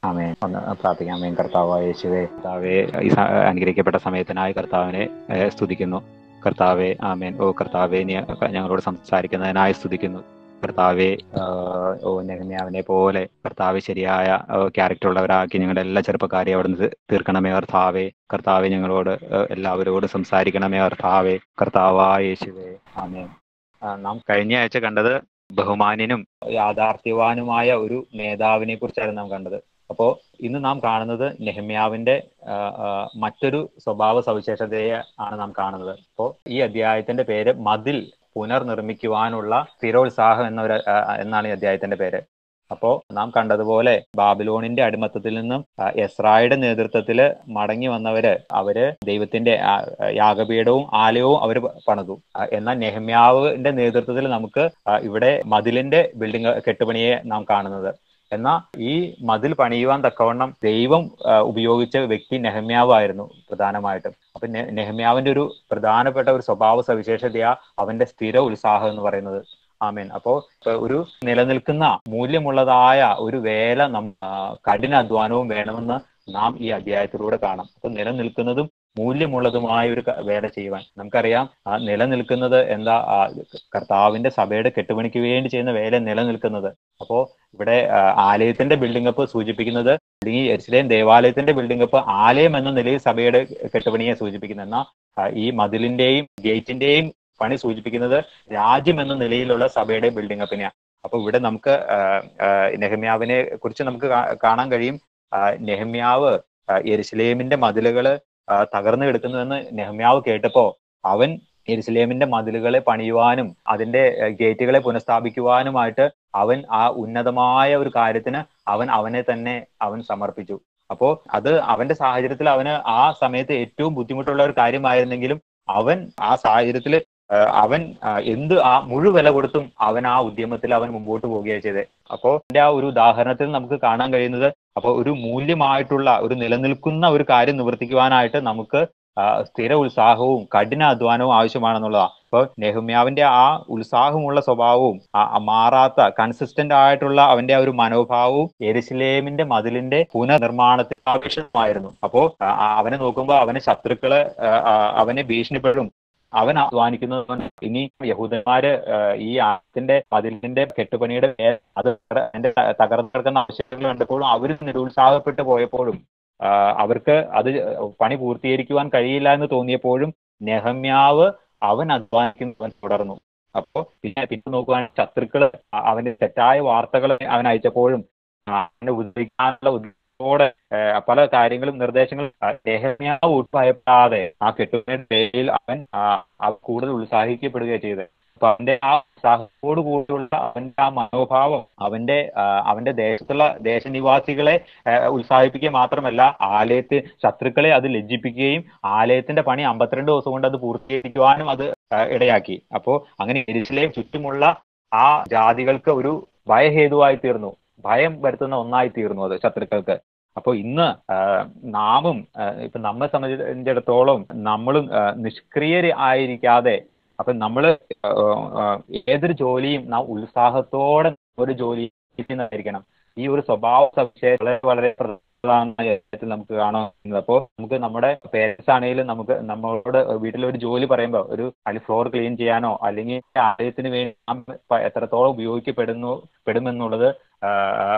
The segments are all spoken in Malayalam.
ആമേൻ ഒന്ന് പ്രാർത്ഥിക്കാം ആമേൻ കർത്താവായ യേശുവേ കർത്താവെ ഈ സ- അനുഗ്രഹിക്കപ്പെട്ട സമയത്തിനായി കർത്താവിനെ ഏഹ്, സ്തുതിക്കുന്നു കർത്താവെ ആമേൻ ഓ കർത്താവെ നീ ഞങ്ങളോട് സംസാരിക്കുന്നതിനായി സ്തുതിക്കുന്നു കർത്താവെ ആഹ്, ഓ നെഹമ്യാവിനെ പോലെ കർത്താവ് ശരിയായ ക്യാരക്ടർ ഉള്ളവരാക്കി ഞങ്ങളുടെ എല്ലാ ചെറുപ്പക്കാരെയും അവിടെ നിന്ന് തീർക്കണമേ കർത്താവെ കർത്താവെ ഞങ്ങളോട് ഏഹ്, എല്ലാവരോടും സംസാരിക്കണമേ കർത്താവെ കർത്താവായ യേശുവേ ആമേൻ ആ, നാം കഴിഞ്ഞ ആഴ്ച കണ്ടത് ബഹുമാന്യനും യാഥാർത്ഥ്യവാനുമായ ഒരു നേതാവിനെ കുറിച്ചാണ് നാം കണ്ടത് അപ്പോ ഇന്ന് നാം കാണുന്നത് നെഹമ്യാവിന്റെ ആ, ആ, മറ്റൊരു സ്വഭാവ സവിശേഷതയെ ആണ് നാം കാണുന്നത് അപ്പോ ഈ അധ്യായത്തിന്റെ പേര് മതിൽ പുനർനിർമ്മിക്കുവാനുള്ള സ്ഥിരോത്സാഹം എന്ന ഒരു ആ, എന്നാണ് ഈ അധ്യായത്തിന്റെ പേര് അപ്പോ നാം കണ്ടതുപോലെ ബാബിലോണിന്റെ അടിമത്തത്തിൽ നിന്നും ആ, എസ്രായുടെ നേതൃത്വത്തിൽ മടങ്ങി വന്നവര് അവര് ദൈവത്തിന്റെ ആ, യാഗപീഠവും ആലയവും അവർ പണിതു ആ, എന്നാൽ നെഹമ്യാവിന്റെ നേതൃത്വത്തിൽ നമുക്ക് ആ, ഇവിടെ മതിലിന്റെ ബിൽഡിംഗ് കെട്ടുപണിയെ നാം കാണുന്നത് എന്നാൽ ഈ മതിൽ പണിയുവാൻ തക്കവണ്ണം ദൈവം ആ, ഉപയോഗിച്ച വ്യക്തി നെഹമ്യാവായിരുന്നു പ്രധാനമായിട്ടും അപ്പൊ നെ- നെഹമ്യാവിന്റെ ഒരു പ്രധാനപ്പെട്ട ഒരു സ്വഭാവ സവിശേഷതയാ അവന്റെ സ്ഥിര ഉത്സാഹം എന്ന് പറയുന്നത് ആമേൻ അപ്പോ ഇപ്പൊ ഒരു നിലനിൽക്കുന്ന മൂല്യമുള്ളതായ ഒരു വേല നം ആ, കഠിന അധ്വാനവും വേണമെന്ന് നാം ഈ അധ്യായത്തിലൂടെ കാണാം അപ്പൊ നിലനിൽക്കുന്നതും മൂല്യമുള്ളതുമായ ഒരു ക- വേല ചെയ്യുവാൻ നമുക്കറിയാം ആ നിലനിൽക്കുന്നത് എന്താ ആ, കർത്താവിന്റെ സഭയുടെ കെട്ടുപണിക്ക് വേണ്ടി ചെയ്യുന്ന വേല നിലനിൽക്കുന്നത് അപ്പോ ഇവിടെ ആ, ആലയത്തിന്റെ ബിൽഡിംഗ് അപ്പ് സൂചിപ്പിക്കുന്നത് അല്ലെങ്കിൽ എരിശിലേം ദേവാലയത്തിന്റെ ബിൽഡിംഗ് അപ്പ് ആലയം എന്ന നിലയിൽ സഭയുടെ കെട്ടുപണിയെ സൂചിപ്പിക്കുന്നു എന്നാൽ ആ, ഈ മതിലിന്റെയും ഗേറ്റിന്റെയും പണി സൂചിപ്പിക്കുന്നത് രാജ്യം എന്ന നിലയിലുള്ള സഭയുടെ ബിൽഡിംഗ് അപ്പിനെയാണ് അപ്പൊ ഇവിടെ നമുക്ക് ആ, ആ, നെഹമ്യാവിനെ കുറിച്ച് നമുക്ക് കാ- കാണാൻ കഴിയും ആ, നെഹമ്യാവ് ആ, യെരുശലേമിന്റെ മതിലുകള് ആ, തകർന്നു കിടക്കുന്നുവെന്ന് നെഹമ്യാവ് കേട്ടപ്പോ അവൻ യെരുസലേമിന്റെ മതിലുകളെ പണിയുവാനും അതിന്റെ ഏഹ്, ഗേറ്റുകളെ പുനഃസ്ഥാപിക്കുവാനുമായിട്ട് അവൻ ആ ഉന്നതമായ ഒരു കാര്യത്തിന് അവൻ അവനെ തന്നെ അവൻ സമർപ്പിച്ചു അപ്പോ അത് അവന്റെ സാഹചര്യത്തിൽ അവന് ആ സമയത്ത് ഏറ്റവും ബുദ്ധിമുട്ടുള്ള ഒരു കാര്യമായിരുന്നെങ്കിലും അവൻ ആ സാഹചര്യത്തിൽ അവൻ ആ, എന്ത് ആ മുഴുവില കൊടുത്തും അവൻ ആ ഉദ്യമത്തിൽ അവൻ മുമ്പോട്ട് പോവുകയാണ് ചെയ്തത് അപ്പോ എന്റെ ആ ഒരു ഉദാഹരണത്തിൽ നമുക്ക് കാണാൻ കഴിയുന്നത് അപ്പൊ ഒരു മൂല്യമായിട്ടുള്ള ഒരു നിലനിൽക്കുന്ന ഒരു കാര്യം നിവർത്തിക്കുവാനായിട്ട് നമുക്ക് ആ, സ്ഥിര ഉത്സാഹവും കഠിന അധ്വാനവും ആവശ്യമാണെന്നുള്ളതാണ് അപ്പൊ നെഹമ്യാവിന്റെ ആ ഉത്സാഹമുള്ള സ്വഭാവവും ആ ആ മാറാത്ത കൺസിസ്റ്റന്റ് ആയിട്ടുള്ള അവന്റെ ആ ഒരു മനോഭാവവും എരുസലേമിന്റെ മതിലിന്റെ പുനർനിർമ്മാണത്തിന് ആവശ്യമായിരുന്നു അപ്പോ ആ, ആ, അവനെ നോക്കുമ്പോൾ അവന് ശത്രുക്കള് ആ, ആ, അവനെ ഭീഷണിപ്പെടും അവൻ അധ്വാനിക്കുന്നത് ഇനി യഹൂദന്മാര് ആ, ഈ ആത്തിന്റെ മതിലിന്റെ കെട്ടുപണിയുടെ മേ- അത് അതിന്റെ തകർന്നു കിടക്കുന്ന ആവശ്യങ്ങൾ കണ്ടപ്പോഴും അവർ നിരുത്സാഹപ്പെട്ടു പോയപ്പോഴും ആ, അവർക്ക് അത് പണി പൂർത്തീകരിക്കുവാൻ കഴിയില്ല എന്ന് തോന്നിയപ്പോഴും നെഹമ്യാവ് അവൻ അധ്വാനിക്കുന്നവൻ തുടർന്നു അപ്പോ പിന്നെ പിന്നെ നോക്കുവാൻ ശത്രുക്കള് അ- അവന്റെ തെറ്റായ വാർത്തകൾ അവൻ അയച്ചപ്പോഴും ആ, അവനെ ഉദ്ധരിക്കാനുള്ള ഉദ്ദേശത്തോടെ ഏഹ്, പല കാര്യങ്ങളും നിർദ്ദേശങ്ങളും ആ, നെഹമ്യാവ് ഉൾഭയപ്പെടാതെ ആ കെട്ടുന്നതിന്റെ പേരിൽ അവൻ ആ, അവ- കൂടുതൽ ഉത്സാഹിക്കപ്പെടുകയാണ് ചെയ്തത് അപ്പൊ അവന്റെ ആ ഉത്സാഹത്തോടു കൂടിയുള്ള അവന്റെ ആ മനോഭാവം അവന്റെ ആ, അവന്റെ ദേശത്തുള്ള ദേശനിവാസികളെ ഏഹ്, ഉത്സാഹിപ്പിക്കുക മാത്രമല്ല ആലയത്തെ ശത്രുക്കളെ അത് ലജ്ജിപ്പിക്കുകയും ആലയത്തിന്റെ പണി അമ്പത്തിരണ്ട് ദിവസം കൊണ്ട് അത് പൂർത്തീകരിക്കുവാനും അത് ഏഹ്, ഇടയാക്കി അപ്പോ അങ്ങനെ എരിശിലേം ചുറ്റുമുള്ള ആ ജാതികൾക്ക് ഒരു ഭയഹേതുവായി തീർന്നു ഭയം വരുത്തുന്ന ഒന്നായി തീർന്നു അത് ശത്രുക്കൾക്ക് അപ്പൊ ഇന്ന് ആ, നാമും ആ, ഇപ്പൊ നമ്മെ സംബന്ധിച്ചിടത്തോളം നമ്മളും ആ, നിഷ്ക്രിയര് ആയിരിക്കാതെ അപ്പൊ നമ്മള് ആ, ആ, ഏതൊരു ജോലിയും നാം ഉത്സാഹത്തോടെ ഒരു ജോലി ചെയ്യുന്നതായിരിക്കണം ഈ ഒരു സ്വഭാവ സവിശേഷത വളരെ വളരെ പ്രധാനമായ കാര്യത്തിൽ നമുക്ക് കാണാം അപ്പോൾ നമുക്ക് നമ്മുടെ പേരൻസ് ആണെങ്കിലും നമുക്ക് നമ്മളോട് വീട്ടിൽ ഒരു ജോലി പറയുമ്പോൾ ഒരു അല്ലെങ്കിൽ ഫ്ലോർ ക്ലീൻ ചെയ്യാനോ അല്ലെങ്കിൽ ആലയത്തിന് വേണ്ടി നാം പ- എത്രത്തോളം ഉപയോഗിക്കപ്പെടുന്നു പെടുമെന്നുള്ളത് ആ,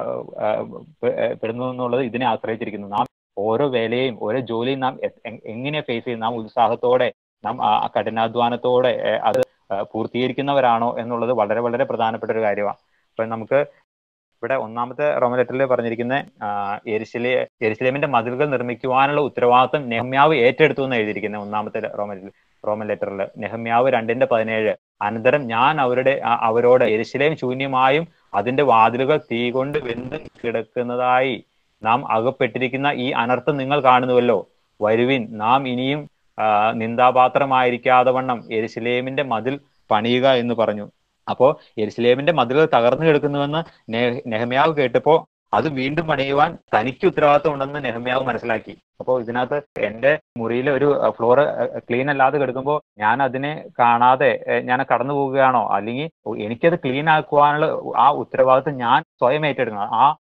ആ, പെ- പെടുന്നു എന്നുള്ളത് ഇതിനെ ആശ്രയിച്ചിരിക്കുന്നു നാം ഓരോ വേലയും ഓരോ ജോലിയും നാം എ- എ- എങ്ങനെ ഫേസ് ചെയ്യും നാം ഉത്സാഹത്തോടെ നാം ആ കഠിനാധ്വാനത്തോടെ ഏ, അത് ആ, പൂർത്തീകരിക്കുന്നവരാണോ എന്നുള്ളത് വളരെ വളരെ പ്രധാനപ്പെട്ട ഒരു കാര്യമാണ് അപ്പൊ നമുക്ക് ഇവിടെ ഒന്നാമത്തെ റോമൻ ലെറ്ററിൽ പറഞ്ഞിരിക്കുന്ന എരിശിലെ എരിശിലേമിന്റെ മതിലുകൾ നിർമ്മിക്കുവാനുള്ള ഉത്തരവാദിത്വം നെഹമ്യാവ് ഏറ്റെടുത്തു എന്ന് എഴുതിയിരിക്കുന്നത് ഒന്നാമത്തെ റോമൻ റോമൻ ലെറ്ററിൽ നെഹമ്യാവ് രണ്ടിന്റെ പതിനേഴ് അനന്തരം ഞാൻ അവരുടെ ആ- അവരോട് എരിശിലേം ശൂന്യമായും അതിന്റെ വാതിലുകൾ തീ കൊണ്ട് വെന്ത് കിടക്കുന്നതായി നാം അകപ്പെട്ടിരിക്കുന്ന ഈ അനർത്ഥം നിങ്ങൾ കാണുന്നുവല്ലോ വരുവിൻ നാം ഇനിയും ആ, നിന്ദാപാത്രമായിരിക്കാതെ വണ്ണം എരിശിലേമിന്റെ മതിൽ പണിയുക എന്ന് പറഞ്ഞു അപ്പോ എരിശിലേമിന്റെ മതിലുകൾ തകർന്നു കിടക്കുന്നുവെന്ന് നെ- നെഹമ്യാവ് കേട്ടപ്പോ അത് വീണ്ടും പണിയുവാൻ തനിക്ക് ഉത്തരവാദിത്വം ഉണ്ടെന്ന് നെഹമ്യാവ് മനസ്സിലാക്കി അപ്പോൾ ഇതിനകത്ത് എന്റെ മുറിയിലെ ഒരു ഫ്ലോർ ക്ലീൻ അല്ലാതെ കിടക്കുമ്പോൾ ഞാൻ അതിനെ കാണാതെ ഏഹ്, ഞാൻ കടന്നു പോവുകയാണോ അല്ലെങ്കിൽ എനിക്കത് ക്ലീൻ ആക്കുവാനുള്ള ആ ഉത്തരവാദിത്വം ഞാൻ സ്വയം ഏറ്റെടുക്കണം ആ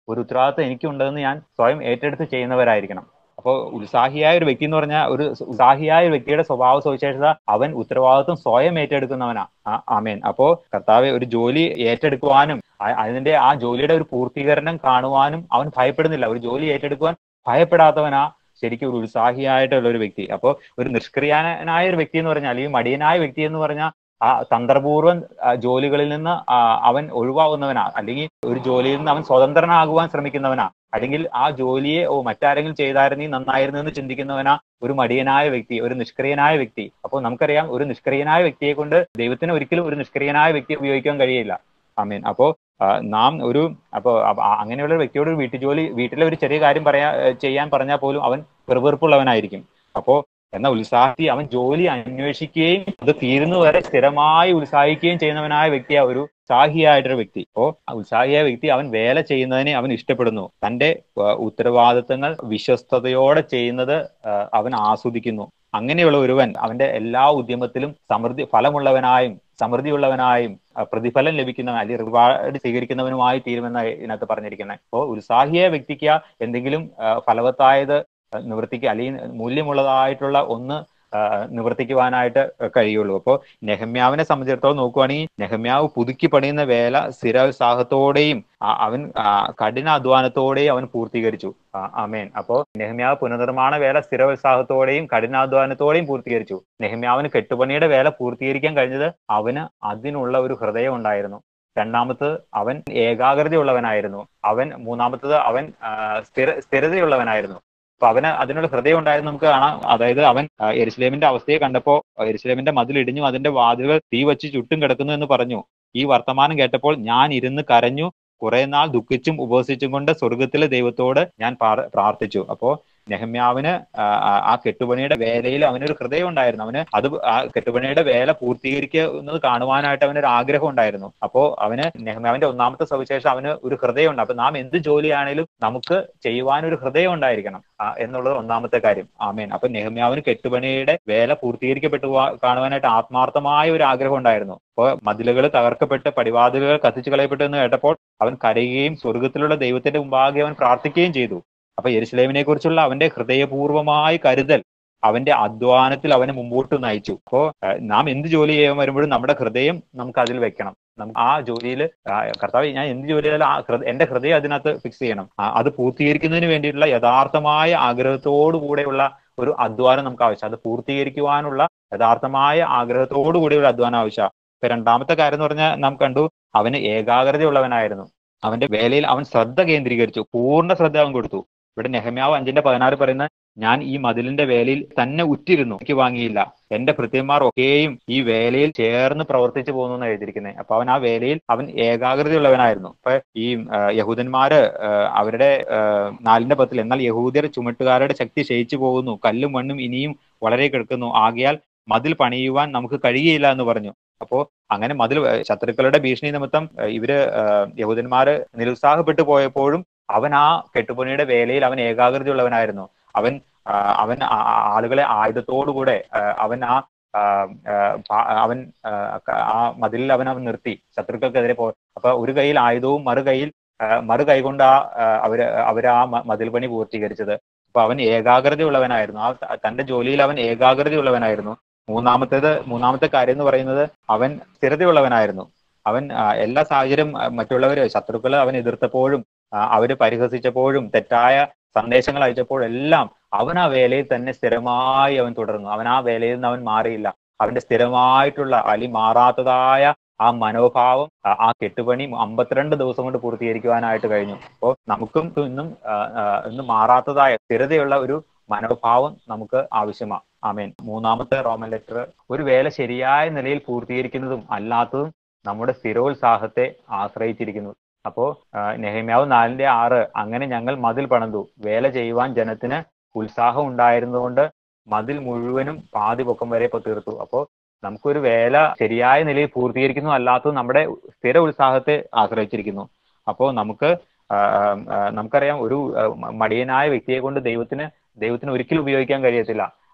ഒരു ഉത്തരവാദിത്വം എനിക്കുണ്ടെന്ന് ഞാൻ സ്വയം ഏറ്റെടുത്ത് ചെയ്യുന്നവരായിരിക്കണം അപ്പോൾ ഉത്സാഹിയായ ഒരു വ്യക്തി എന്ന് പറഞ്ഞാൽ ഒരു ഉത്സാഹിയായ ഒരു വ്യക്തിയുടെ സ്വഭാവ സവിശേഷത അവൻ ഉത്തരവാദിത്വം സ്വയം ഏറ്റെടുക്കുന്നവനാ ആ- ആമേൻ അപ്പോ കർത്താവ് ഒരു ജോലി ഏറ്റെടുക്കുവാനും അ- അതിന്റെ ആ ജോലിയുടെ ഒരു പൂർത്തീകരണം കാണുവാനും അവൻ ഭയപ്പെടുന്നില്ല ഒരു ജോലി ഏറ്റെടുക്കുവാൻ ഭയപ്പെടാത്തവനാ ശരിക്കും ഒരു ഉത്സാഹിയായിട്ടുള്ള ഒരു വ്യക്തി അപ്പോൾ ഒരു നിഷ്ക്രിയനായ ഒരു വ്യക്തി എന്ന് പറഞ്ഞാൽ അല്ലെങ്കിൽ മടിയനായ വ്യക്തി എന്ന് പറഞ്ഞാൽ ആ തന്ത്രപൂർവ്വം ആ, ജോലികളിൽ നിന്ന് ആ, അവൻ ഒഴിവാകുന്നവനാ അല്ലെങ്കിൽ ഒരു ജോലിയിൽ നിന്ന് അവൻ സ്വതന്ത്രനാകുവാൻ ശ്രമിക്കുന്നവനാ അല്ലെങ്കിൽ ആ ജോലിയെ ഓ മറ്റാരെങ്കിലും ചെയ്തായിരുന്നെങ്കിൽ നന്നായിരുന്നു എന്ന് ചിന്തിക്കുന്നവനാ ഒരു മടിയനായ വ്യക്തി ഒരു നിഷ്ക്രിയനായ വ്യക്തി അപ്പോൾ നമുക്കറിയാം ഒരു നിഷ്ക്രിയനായ വ്യക്തിയെ കൊണ്ട് ദൈവത്തിന് ഒരിക്കലും ഒരു നിഷ്ക്രിയനായ വ്യക്തിയെ ഉപയോഗിക്കാൻ കഴിയില്ല ആമീൻ അപ്പോ ആ, നാം ഒരു അപ്പോ അപ്പ- ആ- അങ്ങനെയുള്ള ഒരു വ്യക്തിയോട് ഒരു വീട്ടുജോലി വീട്ടിലെ ഒരു ചെറിയ കാര്യം പറയാ ചെയ്യാൻ പറഞ്ഞാൽ പോലും അവൻ വെറുവെറുപ്പുള്ളവനായിരിക്കും അപ്പോ എന്നാൽ ഉത്സാഹി അവൻ ജോലി അന്വേഷിക്കുകയും അത് തീരുന്നവരെ സ്ഥിരമായി ഉത്സാഹിക്കുകയും ചെയ്യുന്നവനായ വ്യക്തിയാ ഒരു ഉത്സാഹിയായിട്ടൊരു വ്യക്തി അപ്പോ ആ ഉത്സാഹിയായ വ്യക്തി അവൻ വേല ചെയ്യുന്നതിനെ അവൻ ഇഷ്ടപ്പെടുന്നു തന്റെ ആ, ഉത്തരവാദിത്തങ്ങൾ വിശ്വസ്തയോടെ ചെയ്യുന്നത് ആ, അവൻ ആസ്വദിക്കുന്നു അങ്ങനെയുള്ള ഒരുവൻ അവന്റെ എല്ലാ ഉദ്യമത്തിലും സമൃദ്ധി ഫലമുള്ളവനായും സമൃദ്ധിയുള്ളവനായും ആ, പ്രതിഫലം ലഭിക്കുന്നവൻ അല്ലെങ്കിൽ റിവാർഡ് സ്വീകരിക്കുന്നവനുമായി തീരുമെന്ന ഇതിനകത്ത് പറഞ്ഞിരിക്കുന്നത് അപ്പോൾ ഉത്സാഹിയായ വ്യക്തിക്ക് എന്തെങ്കിലും ആ, ഫലവത്തായത് നിവർത്തിക്കുക അല്ലെങ്കിൽ മൂല്യമുള്ളതായിട്ടുള്ള ഒന്ന് ആ, നിവർത്തിക്കുവാനായിട്ട് കഴിയുള്ളൂ അപ്പോൾ നെഹമ്യാവിനെ സംബന്ധിച്ചിടത്തോളം നോക്കുവാണെങ്കിൽ നെഹമ്യാവ് പുതുക്കി പണിയുന്ന വേല സ്ഥിരോത്സാഹത്തോടെയും ആ, അവൻ ആ, കഠിന അധ്വാനത്തോടെയും അവൻ പൂർത്തീകരിച്ചു ആ, ആമേൻ അപ്പോ നെഹമ്യാവ് പുനർനിർമ്മാണ വേല സ്ഥിരോത്സാഹത്തോടെയും കഠിനാധ്വാനത്തോടെയും പൂർത്തീകരിച്ചു നെഹമ്യാവിന് കെട്ടുപണിയുടെ വേല പൂർത്തീകരിക്കാൻ കഴിഞ്ഞത് അവന് അതിനുള്ള ഒരു ഹൃദയം ഉണ്ടായിരുന്നു രണ്ടാമത്തത് അവൻ ഏകാഗ്രതയുള്ളവനായിരുന്നു അവൻ മൂന്നാമത്തത് അവൻ ആ, സ്ഥിര സ്ഥിരതയുള്ളവനായിരുന്നു അപ്പൊ അവന് അതിനുള്ള ഹൃദയം ഉണ്ടായിരുന്നു നമുക്ക് കാണാം അതായത് അവൻ ആ, യെരുശലേമിന്റെ അവസ്ഥയെ കണ്ടപ്പോ യെരുശലേമിന്റെ മതിൽ ഇടിഞ്ഞു അതിന്റെ വാതിലുകൾ തീ വെച്ച് ചുട്ടും കിടക്കുന്നു എന്ന് പറഞ്ഞു ഈ വർത്തമാനം കേട്ടപ്പോൾ ഞാൻ ഇരുന്ന് കരഞ്ഞു കുറെ നാൾ ദുഃഖിച്ചും ഉപവസിച്ചും കൊണ്ട് സ്വർഗത്തിലെ ദൈവത്തോട് ഞാൻ പാർ- പ്രാർത്ഥിച്ചു അപ്പോ നെഹമ്യാവിന് ആ, ആ- ആ കെട്ടുപണിയുടെ വേലയിൽ അവനൊരു ഹൃദയം ഉണ്ടായിരുന്നു അവന് അത് ആ കെട്ടുപണിയുടെ വേല പൂർത്തീകരിക്കുന്നത് കാണുവാനായിട്ട് അവനൊരു ആഗ്രഹം ഉണ്ടായിരുന്നു അപ്പോ അവന് നെഹമ്യാവിന്റെ ഒന്നാമത്തെ സവിശേഷം അവന് ഒരു ഹൃദയമുണ്ട് അപ്പൊ നാം എന്ത് ജോലിയാണേലും നമുക്ക് ചെയ്യുവാൻ ഒരു ഹൃദയം ഉണ്ടായിരിക്കണം ആ, എന്നുള്ളത് ഒന്നാമത്തെ കാര്യം ആമേൻ അപ്പൊ നെഹമ്യാവിന് കെട്ടുപണിയുടെ വേല പൂർത്തീകരിക്കപ്പെട്ടു വാ- കാണുവാനായിട്ട് ആത്മാർത്ഥമായ ഒരു ആഗ്രഹം ഉണ്ടായിരുന്നു അപ്പോൾ മതിലുകൾ തകർക്കപ്പെട്ട് പടിവാതിലുകൾ കത്തിച്ചു കളയപ്പെട്ടു എന്ന് കേട്ടപ്പോൾ അവൻ കരയുകയും സ്വർഗത്തിലുള്ള ദൈവത്തിന്റെ മുമ്പാകെ അവൻ പ്രാർത്ഥിക്കുകയും ചെയ്തു അപ്പൊ യെരുസലേമിനെ കുറിച്ചുള്ള അവന്റെ ഹൃദയപൂർവമായ കരുതൽ അവന്റെ അധ്വാനത്തിൽ അവനെ മുമ്പോട്ട് നയിച്ചു അപ്പോ ഏഹ്, നാം എന്ത് ജോലി ചെയ്യാൻ വരുമ്പോഴും നമ്മുടെ ഹൃദയം നമുക്ക് അതിൽ വെക്കണം നമുക്ക് ആ ജോലിയിൽ കർത്താവ് ഞാൻ എന്ത് ജോലി ചെയ്താലും ആ ഹൃദ- എന്റെ ഹൃദയം അതിനകത്ത് ഫിക്സ് ചെയ്യണം ആ, അത് പൂർത്തീകരിക്കുന്നതിന് വേണ്ടിയിട്ടുള്ള യഥാർത്ഥമായ ആഗ്രഹത്തോടു കൂടെയുള്ള ഒരു അധ്വാനം നമുക്ക് ആവശ്യം അത് പൂർത്തീകരിക്കുവാനുള്ള യഥാർത്ഥമായ ആഗ്രഹത്തോടു കൂടിയുള്ള അധ്വാനം ആവശ്യമാണ് ഇപ്പൊ രണ്ടാമത്തെ കാര്യം എന്ന് പറഞ്ഞാൽ നാം കണ്ടു അവന് ഏകാഗ്രതയുള്ളവനായിരുന്നു അവന്റെ വേലയിൽ അവൻ ശ്രദ്ധ കേന്ദ്രീകരിച്ചു പൂർണ്ണ ശ്രദ്ധ അവൻ കൊടുത്തു ഇവിടെ നെഹമ്യാവ് അഞ്ചിന്റെ പതിനാറ് പറയുന്ന ഞാൻ ഈ മതിലിന്റെ വേലയിൽ തന്നെ ഉറ്റിരുന്നു എനിക്ക് വാങ്ങിയില്ല എന്റെ ഭൃത്യന്മാർ ഒക്കെയും ഈ വേലയിൽ ചേർന്ന് പ്രവർത്തിച്ചു പോകുന്നു എന്ന് എഴുതിയിരിക്കുന്നത് അപ്പൊ അവൻ ആ വേലയിൽ അവൻ ഏകാഗ്രതയുള്ളവനായിരുന്നു അപ്പൊ ഈ ആ, യഹൂദന്മാര് ആ, അവരുടെ ആ, നാലിന്റെ പത്തിൽ എന്നാൽ യഹൂദർ ചുമട്ടുകാരുടെ ശക്തി ക്ഷയിച്ചു പോകുന്നു കല്ലും മണ്ണും ഇനിയും വളരെ കിടക്കുന്നു ആകയാൽ മതിൽ പണിയുവാൻ നമുക്ക് കഴിയുകയില്ല എന്ന് പറഞ്ഞു അപ്പോ അങ്ങനെ മതിൽ ആ, ശത്രുക്കളുടെ ഭീഷണി നിമിത്തം ആ, ഇവര് ആ, യഹൂദന്മാര് നിരുത്സാഹപ്പെട്ടു പോയപ്പോഴും അവൻ ആ കെട്ടുപണിയുടെ വേലയിൽ അവൻ ഏകാഗ്രതയുള്ളവനായിരുന്നു അവൻ ആ, അവൻ ആ- ആ- ആളുകളെ ആയുധത്തോടുകൂടെ ആ, അവൻ ആ ആ, ആ, ഭ- അവൻ ആ, ക- ആ മതിലിൽ അവൻ അവൻ നിർത്തി ശത്രുക്കൾക്കെതിരെ പോ അപ്പൊ ഒരു കൈയിൽ ആയുധവും മറു കൈയിൽ ആ, മറു കൈകൊണ്ട് ആ ആ, അവര് അവര് ആ മ- മതിൽ പണി പൂർത്തീകരിച്ചത് അപ്പൊ അവൻ ഏകാഗ്രതയുള്ളവനായിരുന്നു ആ ത- തന്റെ ജോലിയിൽ അവൻ ഏകാഗ്രതയുള്ളവനായിരുന്നു മൂന്നാമത്തേത് മൂന്നാമത്തെ കാര്യം എന്ന് പറയുന്നത് അവൻ സ്ഥിരതയുള്ളവനായിരുന്നു അവൻ ആ, എല്ലാ സാഹചര്യം ആ, മറ്റുള്ളവര് ശത്രുക്കൾ അവൻ എതിർത്തപ്പോഴും ആ, അവര് പരിഹസിച്ചപ്പോഴും തെറ്റായ സന്ദേശങ്ങൾ അയച്ചപ്പോഴെല്ലാം അവൻ ആ വേലയിൽ തന്നെ സ്ഥിരമായി അവൻ തുടർന്നു അവൻ ആ വേലയിൽ നിന്ന് അവൻ മാറിയില്ല അവന്റെ സ്ഥിരമായിട്ടുള്ള അല്ലെങ്കിൽ മാറാത്തതായ ആ മനോഭാവം ആ- ആ കെട്ടുപണി അമ്പത്തിരണ്ട് ദിവസം കൊണ്ട് പൂർത്തീകരിക്കുവാനായിട്ട് കഴിഞ്ഞു അപ്പോൾ നമുക്കും ഇന്നും ആ, ആ, ഇന്നും മാറാത്തതായ സ്ഥിരതയുള്ള ഒരു മനോഭാവം നമുക്ക് ആവശ്യമാണ് ആമേൻ മൂന്നാമത്തെ റോമൻ ലെറ്റർ ഒരു വേല ശരിയായ നിലയിൽ പൂർത്തീകരിക്കുന്നതും അല്ലാത്തതും നമ്മുടെ സ്ഥിരോത്സാഹത്തെ ആശ്രയിച്ചിരിക്കുന്നു അപ്പോ ആ, നെഹമ്യാവ് നാലിന്റെ ആറ് അങ്ങനെ ഞങ്ങൾ മതിൽ പണിതു വേല ചെയ്യുവാൻ ജനത്തിന് ഉത്സാഹം ഉണ്ടായിരുന്നതുകൊണ്ട് മതിൽ മുഴുവനും പാതി പൊക്കം വരെ ഇപ്പൊ തീർത്തു അപ്പോ നമുക്കൊരു വേല ശരിയായ നിലയിൽ പൂർത്തീകരിക്കുന്നു അല്ലാത്തത് നമ്മുടെ സ്ഥിര ഉത്സാഹത്തെ ആശ്രയിച്ചിരിക്കുന്നു അപ്പോ നമുക്ക് ആ, ആ, നമുക്കറിയാം ഒരു ആ, മടിയനായ വ്യക്തിയെ കൊണ്ട് ദൈവത്തിന് ദൈവത്തിന് ഒരിക്കലും ഉപയോഗിക്കാൻ കഴിയത്തില്ല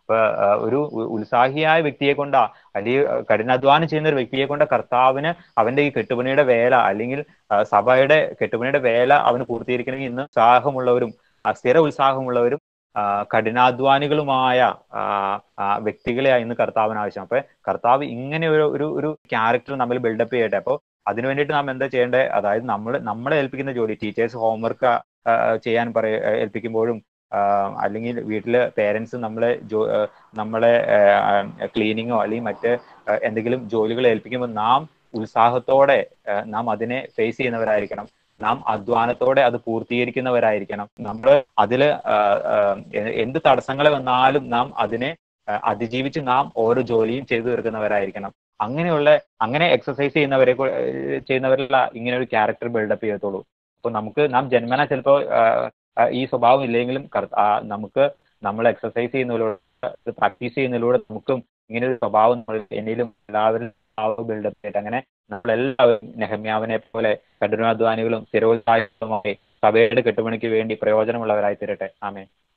അപ്പൊ ആ, ഒരു ഉ- ഉത്സാഹിയായ വ്യക്തിയെ കൊണ്ടാ അല്ലെങ്കിൽ കഠിനാധ്വാനം ചെയ്യുന്ന ഒരു വ്യക്തിയെ കൊണ്ട് കർത്താവിന് അവന്റെ ഈ കെട്ടുപണിയുടെ വേല അല്ലെങ്കിൽ ആ, സഭയുടെ കെട്ടുപണിയുടെ വേല അവന് പൂർത്തീകരിക്കണമെങ്കിൽ ഇന്ന് ഉത്സാഹമുള്ളവരും ആ, സ്ഥിര ഉത്സാഹമുള്ളവരും ആ, കഠിനാധ്വാനികളുമായ ആ, ആ, വ്യക്തികളെയാണ് ഇന്ന് കർത്താവിന് ആവശ്യം അപ്പൊ കർത്താവ് ഇങ്ങനെ ഒരു ഒരു ഒരു ക്യാരക്ടർ നമ്മൾ ബിൽഡപ്പ് ചെയ്യട്ടെ അപ്പോൾ അതിനു വേണ്ടിയിട്ട് നാം എന്താ ചെയ്യേണ്ടത് അതായത് നമ്മൾ നമ്മളെ ഏൽപ്പിക്കുന്ന ജോലി ടീച്ചേഴ്സ് ഹോംവർക്ക് ചെയ്യാൻ പറയ ഏൽപ്പിക്കുമ്പോഴും ആ, അല്ലെങ്കിൽ വീട്ടില് പേരൻസ് നമ്മളെ ജോ ആ, നമ്മളെ ക്ലീനിങ്ങോ അല്ലെങ്കിൽ മറ്റ് ആ, എന്തെങ്കിലും ജോലികൾ ഏൽപ്പിക്കുമ്പോൾ നാം ഉത്സാഹത്തോടെ ആ, നാം അതിനെ ഫേസ് ചെയ്യുന്നവരായിരിക്കണം നാം അധ്വാനത്തോടെ അത് പൂർത്തീകരിക്കുന്നവരായിരിക്കണം നമ്മൾ അതില് ആ, ആ, എ- എന്ത് തടസ്സങ്ങൾ വന്നാലും നാം അതിനെ ആ, അതിജീവിച്ച് നാം ഓരോ ജോലിയും ചെയ്തു തീർക്കുന്നവരായിരിക്കണം അങ്ങനെയുള്ള അങ്ങനെ എക്സസൈസ് ചെയ്യുന്നവരെ കു- ഏഹ് ചെയ്യുന്നവരിലുള്ള ഇങ്ങനെ ഒരു ക്യാരക്ടർ ബിൽഡപ്പ് ചെയ്യത്തുള്ളൂ അപ്പൊ നമുക്ക് നാം ജന്മന ചിലപ്പോ ഈ സ്വഭാവം ഇല്ലെങ്കിലും കർ- ആ, നമുക്ക് നമ്മൾ എക്സസൈസ് ചെയ്യുന്നതിലൂടെ പ്രാക്ടീസ് ചെയ്യുന്നതിലൂടെ നമുക്കും ഇങ്ങനെ ഒരു സ്വഭാവം നമ്മൾ എന്നിലും എല്ലാവരും ബിൽഡപ്പ് ചെയ്തിട്ട് അങ്ങനെ നമ്മളെല്ലാവരും നെഹമ്യാവിനെ പോലെ കഠിനാധ്വാനികളും സ്ഥിരോത്സാഹികളുമായി സഭയുടെ കെട്ടുപണിക്ക് വേണ്ടി പ്രയോജനമുള്ളവരായി തീരട്ടെ ആമേ